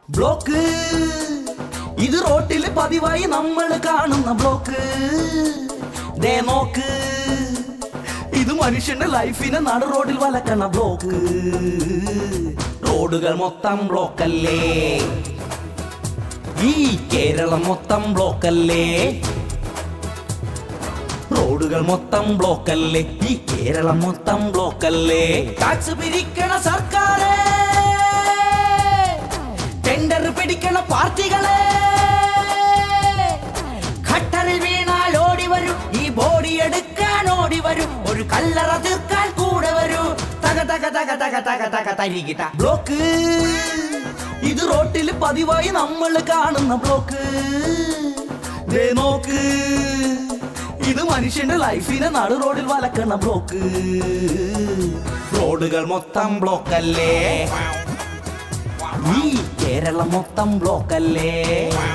block ഇത് റോട്ടിൽ പതിവായി നമ്മൾ കാണുന്ന ബ്ലോക്ക് ദേ നോക്ക് ഇത് മനുഷ്യന്റെ ലൈഫിനെ നടു റോഡിൽ വലക്കണ ബ്ലോക്ക് റോഡുകൾ മൊത്തം ബ്ലോക്കല്ലേ ഈ കേരളം മൊത്തം ബ്ലോക്കല്ലേ റോഡുകൾ മൊത്തം ബ്ലോക്കല്ലേ ഈ കേരളം മൊത്തം ബ്ലോക്കല്ലേ ടാക്സ് പിരിക്കണ സർക്കാരെ ടെൻഡർ പിടിക്കണ പാർട്ടികളെ ഖട്ടറിൽ വീണാൽ ഓടി വരൂ ഈ ബോഡി എടുക്കാൻ ഓടി വരൂ ഒരു കല്ലറ തീർക്കാൻ കൂടെ വരൂ തക തക തക തക തക തക തരികിട്ട ബ്ലോക്ക് ഇത് റോട്ടിൽ പതിവായി നമ്മൾ കാണുന്ന ബ്ലോക്ക് ദേ നോക്ക് ഇത് മനുഷ്യന്റെ ലൈഫിനെ നടു റോഡിൽ വലക്കണ ബ്ലോക്ക് റോഡുകൾ മൊത്തം ബ്ലോക്കല്ലേ ഈ കേരളം മൊത്തം ബ്ലോക്കല്ലേ